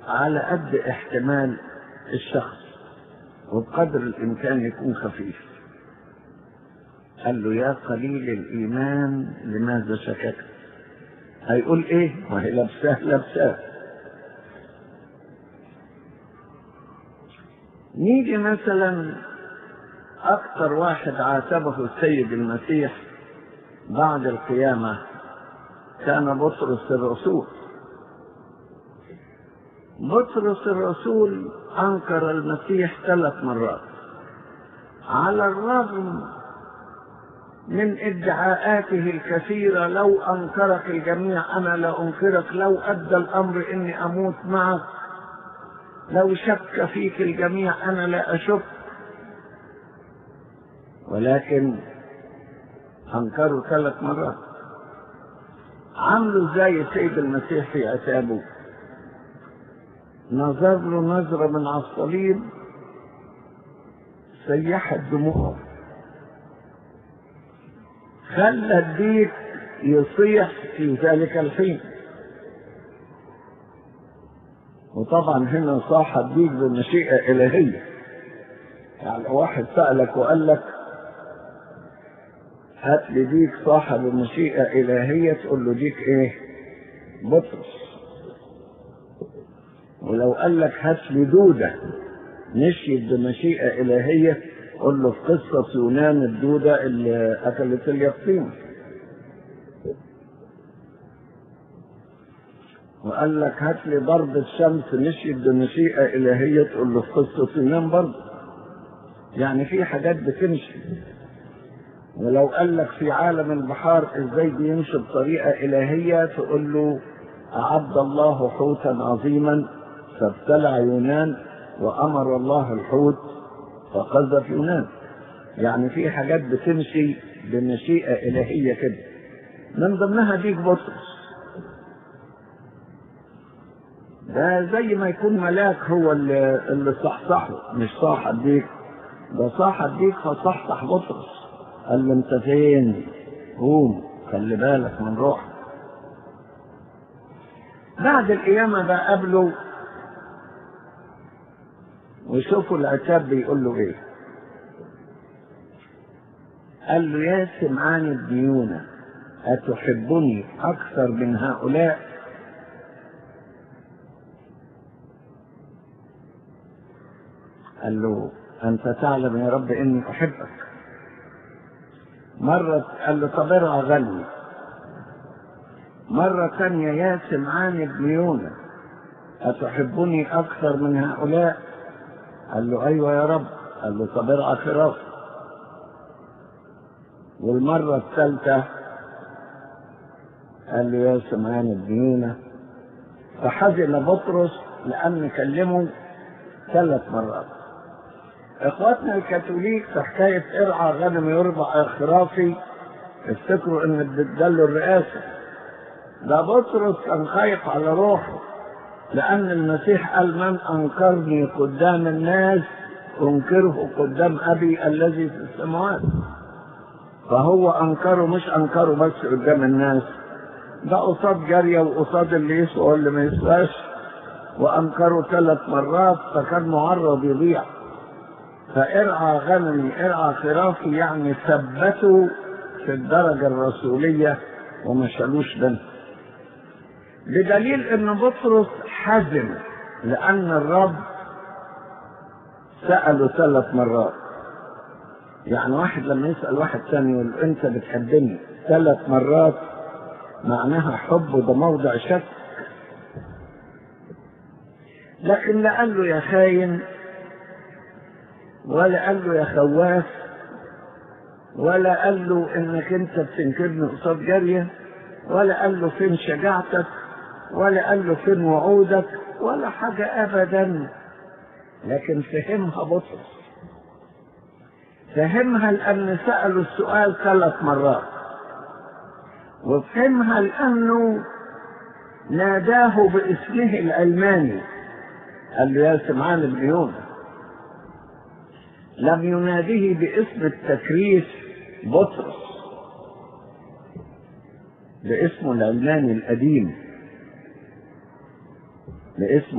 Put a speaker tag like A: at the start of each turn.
A: على قد احتمال الشخص وبقدر الإمكان يكون خفيف قال له يا قليل الإيمان لماذا شككت هيقول إيه وهي لابساه لابساه نيجي مثلا أكثر واحد عاتبه السيد المسيح بعد القيامة كان بطرس الرسول بطرس الرسول أنكر المسيح ثلاث مرات على الرغم من ادعاءاته الكثيرة لو أنكرك الجميع أنا لا أنكرك لو أدى الأمر إني أموت معك لو شك فيك الجميع أنا لا أشك ولكن أنكروا ثلاث مرات عملوا زي السيد المسيح في عتابه نظر له نظرة من على الصليب سيحت دموعه خلى الديك يصيح في ذلك الحين وطبعا هنا صاح الديك بمشيئة إلهية يعني واحد سألك وقال لك هات لي ديك صاحب مشيئة إلهية تقول له ديك إيه؟ بطرس ولو قال لك هات لي دودة مشيت بمشيئة إلهية قل له في قصة يونان الدودة اللي أكلت اليقطين وقال لك هات لي ضربة شمس مشيت بمشيئة إلهية تقول له في قصة يونان برضه يعني في حاجات بتمشي ولو قال لك في عالم البحار ازاي بيمشي بطريقة إلهية تقول له أعد الله حوتا عظيما فابتلع يونان وأمر الله الحوت فقذف يونان يعني في حاجات بتمشي بمشيئة إلهية كده من ضمنها ديك بطرس ده زي ما يكون ملاك هو اللي, اللي صحصحه مش صاحب ديك ده صاحب ديك فصحصح بطرس قال له انت فين قوم خلي بالك من روحك بعد القيامة بقى قابله وشوفوا العتاب بيقول له ايه قال له يا سمعان الديونة أتحبني أكثر من هؤلاء قال له أنت تعلم يا رب إني أحبك مرة قال له طب ارعى غني مرة ثانية يا سمعان ابن يونا أتحبني أكثر من هؤلاء قال له أيوة يا رب قال له طب ارعى خراف والمرة الثالثة قال له يا سمعان ابن يونا فحزن بطرس لأن كلمه ثلاث مرات اخواتنا الكاثوليك في حكاية ارعى غنم يربع خرافي افتكروا ان اداله الرئاسة ده بطرس كان خايف على روحه لان المسيح قال من انكرني قدام الناس انكره قدام ابي الذي في السماوات فهو انكره مش انكره بس قدام الناس ده قصاد جارية وقصاد اللي يسوى واللي ما يسواش وانكره ثلاث مرات فكان معرض يضيع فارعى غنمي ارعى خرافي يعني ثبتوا في الدرجة الرسولية وما شالوش بنت بدليل ان بطرس حزن لان الرب سأله ثلاث مرات يعني واحد لما يسأل واحد ثاني يقول انت بتحبني ثلاث مرات معناها حب ده موضع شك لكن لا قال له يا خاين ولا قال له يا خواف ولا قال له انك انت بتنكرني قصاد جارية ولا قال له فين شجاعتك ولا قال له فين وعودك ولا حاجة ابدا لكن فهمها بطرس فهمها لان سألوا السؤال ثلاث مرات وفهمها لانه ناداه باسمه العلماني قال له يا سمعان بن يونس لم يناديه باسم التكريس بطرس باسمه العلماني القديم باسم